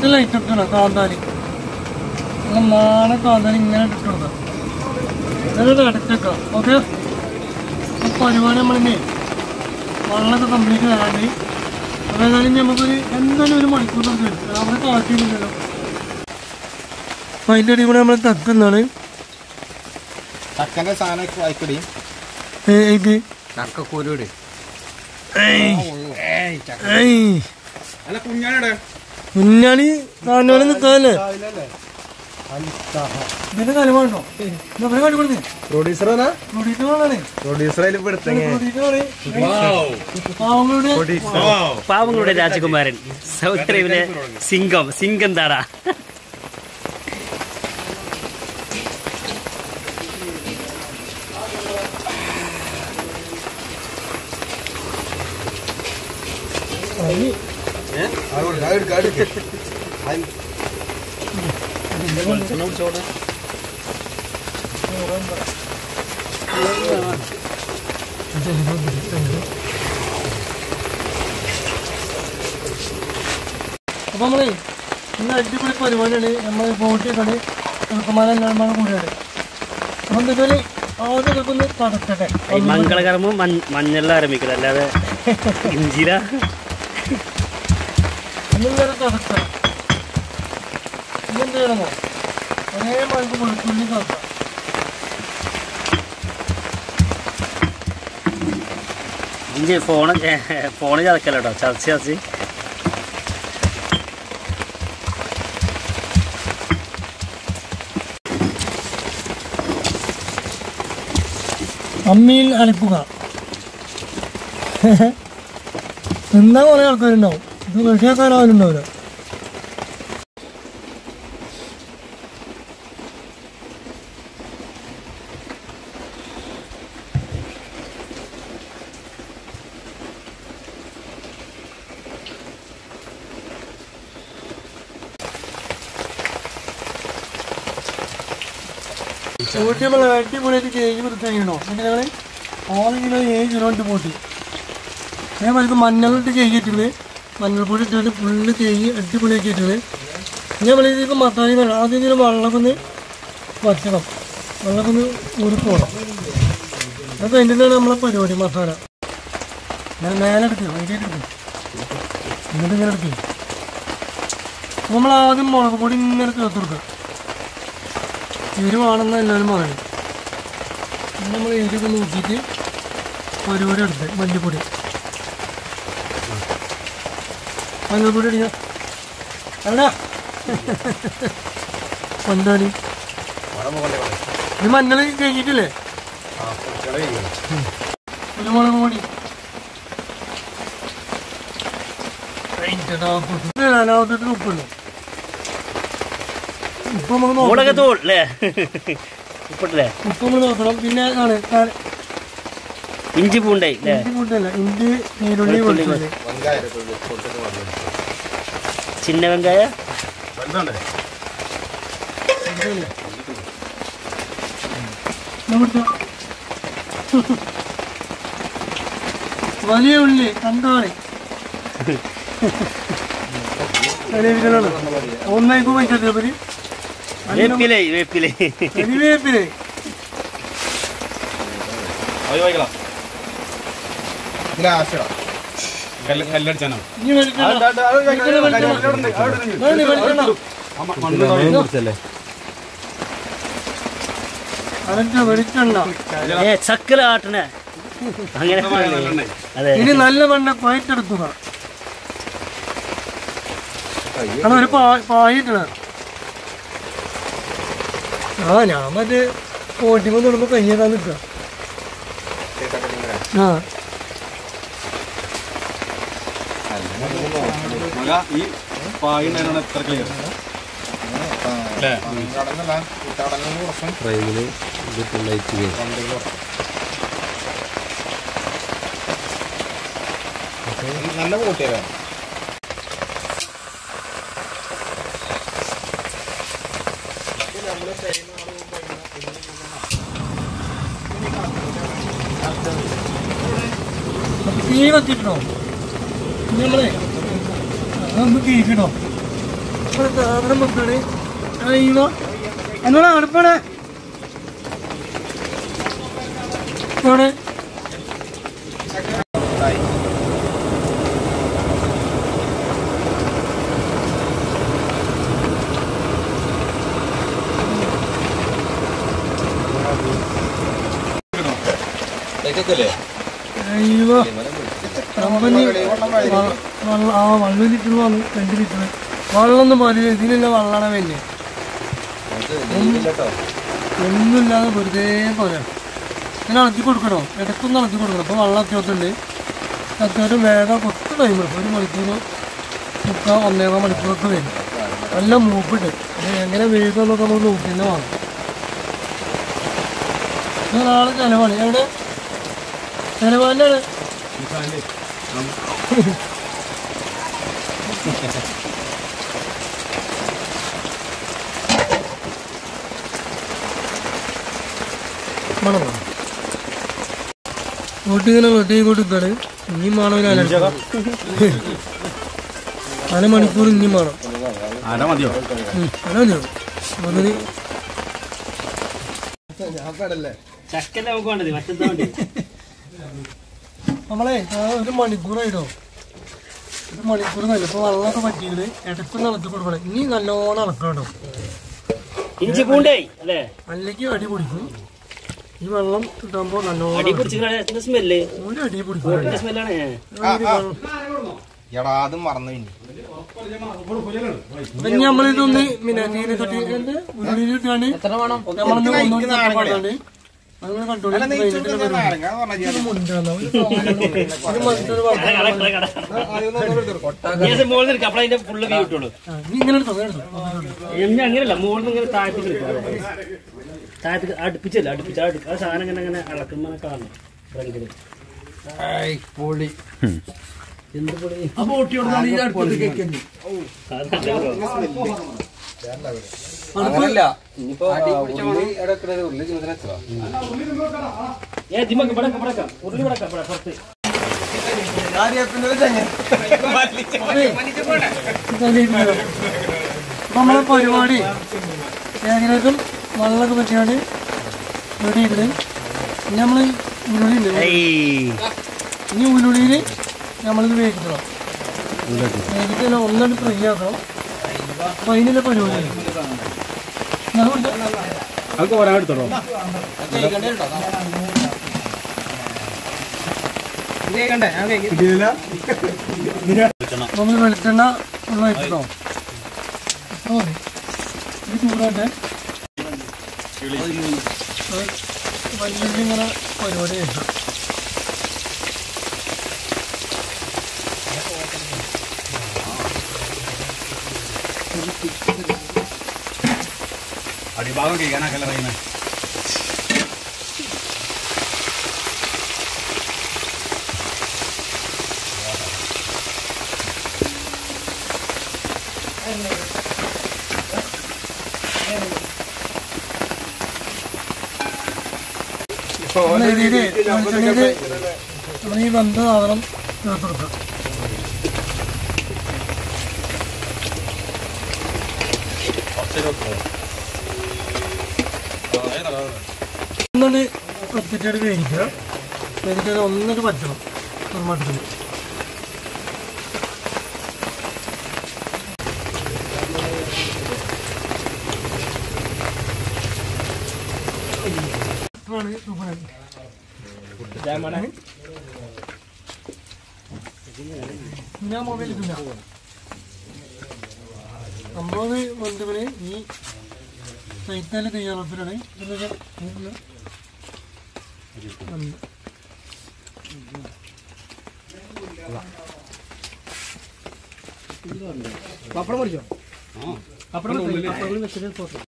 എന്നിട്ട് ലൈറ്റ് ഇട്ടണം കാന്താരി അങ്ങനെ നാളെ കാന്താരി ഇങ്ങനെ ഇട്ട് കൊടുക്കാം എന്നിട്ട് അടച്ചേക്കാം ഓക്കെ പരിപാടി നമ്മളിങ്ങനെ വെള്ളമൊക്കെ കംപ്ലീറ്റ് വരാണ്ട് അപ്പോൾ ഏതായാലും നമുക്കൊരു എന്തായാലും ഒരു മണിക്കൂർ നമുക്ക് വരും അവിടെ കാട്ടിയില്ലല്ലോ അപ്പോൾ അതിൻ്റെ ഇടയിൽ കൂടെ നമ്മൾ തക്കുന്നാണ് ചക്കന്റെ സാധനം വായിക്കടി ഇത് ചക്കക്കൂരോട് അല്ല കുഞ്ഞാടെ കുഞ്ഞാണി താനോലെ നിൽക്കാല്ലേ ഇതിന്റെ കലമാണോ ഇവരെ കാട്ടിക്കൊടുത്തേ പ്രൊഡ്യൂസറാ പ്രൊഡ്യൂസർ വേണേ പ്രൊഡ്യൂസർ അതിൽ പെടുത്തങ്ങ പ്രൊഡ്യൂസർ പറയും പാവങ്ങളുടെ പാവങ്ങളുടെ രാജകുമാരൻ സൗത്ത് അറേബ്യയിലെ സിംഗം സിംഗം താടാ അപ്പൊ നമ്മളെ ഇന്ന് അടിപൊളി പരിപാടിയാണ് നമ്മൾ ബോട്ടി കളി ചെറുക്കന്മാരെ എല്ലാവരും കൂടിയാണ് അപ്പൊ എന്തായാലും ആദ്യം ഇതൊക്കെ ഒന്ന് തടക്കട്ടെ ഈ മംഗളകർമ്മം മഞ്ഞളിൽ ആരംഭിക്കണം അല്ലാതെ ഇഞ്ചില ഒന്നിങ്ങനെ തടക്കണം ഇതെന്ത് ചെയ്യണമോ ഒരേ മണിക്ക് വെളുത്തുള്ളി തടക്കാം ഇഞ്ചി ഫോണ് ഫോണ് ചതക്കല്ലോ കേട്ടോ ചതച്ച് ചതച്ച് അമ്മിയിൽ അരക്കുക എന്നാ കുറെ ആൾക്കാരുണ്ടാവും ഇത് റഷ്യാക്കാൻ ആരുണ്ടാവില്ല ഊട്ടി നമ്മൾ അടിപൊളിയായിട്ട് കേക്ക് വൃത്തിയാക്കണോ എന്നിട്ട് ഞങ്ങൾ ആറ് കിലോ ഏഴ് കിലോ ഇട്ട് പോട്ടി ഞാൻ പറയുന്നത് മഞ്ഞളിട്ട് കേക്ക് ഇട്ടിട്ട് മഞ്ഞൾപ്പൊടി ഇട്ടിട്ട് ഫുള്ള് കേക്ക് അടിപൊളിയാക്കി ഇട്ടിട്ട് ഞാൻ പറയുന്നത് മസാല വേണം ആദ്യം ഇതിന് വെള്ളമൊക്കെ ഒന്ന് വറ്റണം വെള്ളമൊക്കെ ഒന്ന് ഊറിപ്പോണം അത് കഴിഞ്ഞിട്ടാണ് നമ്മളെ പരിപാടി മസാല ഞാൻ മേലെ എടുക്കും അതിൻ്റെ എടുക്കും എന്നിട്ട് ഇങ്ങനെ എടുക്കും നമ്മൾ ആദ്യം മുളക് പൊടി ഇങ്ങനെ ചേർത്ത് കൊടുക്കുക എരിവാണെന്ന് എല്ലാവരും പറയും പിന്നെ നമ്മൾ എരിവ് നോക്കിയിട്ട് പരിപാടി എടുത്ത് മല്ലിപ്പൊടി മഞ്ഞൾപ്പൊടി അടിക്കുക അല്ല കൊണ്ടാടി ഇത് മഞ്ഞൾ കഴിഞ്ഞിട്ടില്ലേ കുരുമുളക് പൊടി അനാവത്തിന് ഉപ്പുണ്ട് ഉപ്പ് നമുക്ക് നോക്കാം മുളകത്തോൾ അല്ലേ ഉപ്പിട്ടില്ലേ ഉപ്പ് നമ്മൾ നോക്കണം പിന്നെ ആണ് കാ- ഇഞ്ചി പൂണ്ടായി അല്ലേ ഇഞ്ചി കൂട്ടല്ല ഇഞ്ചി നീരുള്ളി വെളുത്തുള്ളി ചിന്ന വെങ്കായ ഇവിടുത്തെ വലിയ ഉള്ളി തക്കാളി ഒന്നേക്കും വയ്ക്കട്ടെ പരി വേപ്പിലേ വേപ്പിലേ കരിവേപ്പിലേ കല്ലടിച്ചാനോ ഇനി വെളിച്ചെണ്ണ. വേണ്ടി വെളിച്ചെണ്ണ. അതിന്റെ വെളിച്ചെണ്ണ ഏ ചക്കര ആട്ടണേ അങ്ങനെ അതെ ഇനി നല്ല വെണ്ണ കുഴച്ചെടുക്കുക കാരണം ഒരു പായിട്ടാണ് ആ ഞാൻ മറ്റേ കോട്ടിമ തൊടുമ്പോ കയ്യേക്കാൻ നിൽക്കുക ആ ഈ പായിണ്ടാണ് എത്ര ക്ലിയർ ഫ്രെയിമില് ഇതിട്ട് ലൈറ്റ് ചെയ്യും നല്ല കൂട്ടിയല്ലേ അപ്പൊ തീ കത്തിട്ടോ ഇനി നമ്മളെ അതൊന്ന് കേക്കിട്ടോ ഇവിടെ സാധനം വെക്കാണ് അയ്യോ എന്നോട് അടുപ്പാണ് ഇവിടെ അയ്യോ കമ്പനി വെള്ളം ആ വെള്ളം ലിറ്റർ വന്നു രണ്ട് ലിറ്റർ വെള്ളമൊന്നും പറയില്ല ഇതിനുള്ള വെള്ളമാണ് വേണ്ടി ഒന്നുമില്ലാതെ വെറുതെ പോലെ ഇങ്ങനെ ഇളക്കി കൊടുക്കണോ ഇടയ്ക്കൊന്ന് ഇളക്കി കൊടുക്കണം അപ്പോൾ വെള്ളം അത്യാവശ്യമുണ്ട് അത്യാവശ്യം വേഗം കുറച്ച് ടൈം എടുക്കും ഒരു മണിക്കൂർ മുക്കാൽ ഒന്നേകാൽ മണിക്കൂറൊക്കെ വരും നല്ല മൂപ്പിട്ട് അത് എങ്ങനെ വേഗം എന്നൊക്കെ നമ്മൾ നോക്കി തന്നെ വേണം ഇത് നാളെ ചിലവാണ് എവിടെ ചിലവാനാണ് മണം ഇങ്ങനെ വെട്ടി കൊടുക്കാണ് ഇനി വേണം ഒരു അല അരമണിക്കൂർ ഇനിയും വേണം അര മതിയോ ഉം, അര മതിയോ അതിന് ചക്കല്ല നമുക്ക് വേണ്ടത് മറ്റെന്താ വേണ്ടി നമ്മളെ ആ ഒരു മണിക്കൂറായിട്ടോ ഒരു മണിക്കൂർ നല്ല ഇപ്പൊ വെള്ളമൊക്കെ പറ്റിയത് ഇടയ്ക്കൊന്ന് ഇളക്കി കൊടുക്കണം ഇനി നല്ലോണം ഇളക്കണം കേട്ടോ ഇഞ്ചി പൂണ്ടേ അല്ലേ അല്ലെങ്കിൽ അടി പിടിക്കും ഈ വെള്ളം കിട്ടുമ്പോ നല്ലോണം അടി പിടിച്ചിട്ട് സ്മെല്ല് ഒരു അടി പിടിക്കും സ്മെല്ലാണ് എടാ അത് മറന്നു അപ്പൊ ഇനി നമ്മളിതൊന്ന് പിന്നെ നീര് തട്ടി ഉള്ളിലിട്ടാണ് നമ്മളൊന്ന് ഒന്നുകൂടി തട്ടപ്പാടാണ്ട് അങ്ങനെ കണ്ടോളി മുകളിൽ നിൽക്കാം അപ്പോൾ അതിന്റെ ഫുള്ള് വ്യൂ കിട്ടുള്ളൂ ഇങ്ങനെ എടുത്തോ ഇങ്ങനെ എടുത്തോ എന്നെ അങ്ങനെയല്ല മുകളിൽ നിന്ന് ഇങ്ങനെ താഴത്തേക്ക് എടുക്കുക താഴത്തേക്ക് അടുപ്പിച്ചല്ല അടുപ്പിച്ച അടുപ്പ് ആ സാധനം ഇങ്ങനെ അങ്ങനെ ഇളക്കുമ്പോൾ കാണണം ഫ്രണ്ടില് എന്ത് പൊളി അങ്ങനല്ല ഇനിയിപ്പോ ഉള്ളി ഇടക്കുന്നത് ഉള്ളി ചുമതല എത്ര ഏ ദിമക്ക് ഇവിടെ ഇവിടെ ഉരുളി ഇവിടെ ഇവിടെ പുറത്ത് അപ്പൊ നമ്മളെ പരിപാടി ഏകദേശം വെള്ളമൊക്കെ പറ്റിയാണ്ട് റെഡി ഉണ്ട് ഇനി നമ്മൾ ഉരുളി ഉണ്ട് ഇനി ഉരുളിയിൽ നമ്മളിത് വേവിക്കണം വേവിക്കാൻ ഒന്നാണ് ഫ്രൈ ആക്കണം അപ്പൊ അതിനുള്ള പരിപാടി ഞാൻ കൊടുത്ത- അതൊക്കെ വരാൻ എടുത്തോ നമ്മൾ വെളിച്ചെണ്ണ ഉള്ള വെച്ചിട്ടോ ഇത്ര മതി ഇത് ചൂടാട്ടെ വലിയ ഇങ്ങനെ പരിപാടി കഴിക്കാം അടിഭാഗം കഴിക്കാനാക്കല്ല പറയുന്നത് നമ്മൾ ഇതില് വെളിച്ചെണ്ണയില് നമ്മൾ ഈ വെന്ത സാധനം ചേർത്ത് കൊടുക്കാം ഒന്നുകൊണ്ട് പത്തിട്ടായിട്ട് വേവിക്കുക വേവിച്ചത് ഒന്നിട്ട് പറ്റണം മട്ടത്തിൽ ആണ് സൂപ്പറായിട്ട് ഞാൻ മൊബൈൽ ഇട്ടില്ല സംഭവം ബന്ധുവിന് ഈ സൈത്താൻ്റെ തയ്യാറെടുപ്പിലാണ് ഇതിലൊക്കെ ഇതില് ഉണ്ട്. പപ്പടം പൊടിച്ചോ പപ്പടം വെച്ചിട്ട്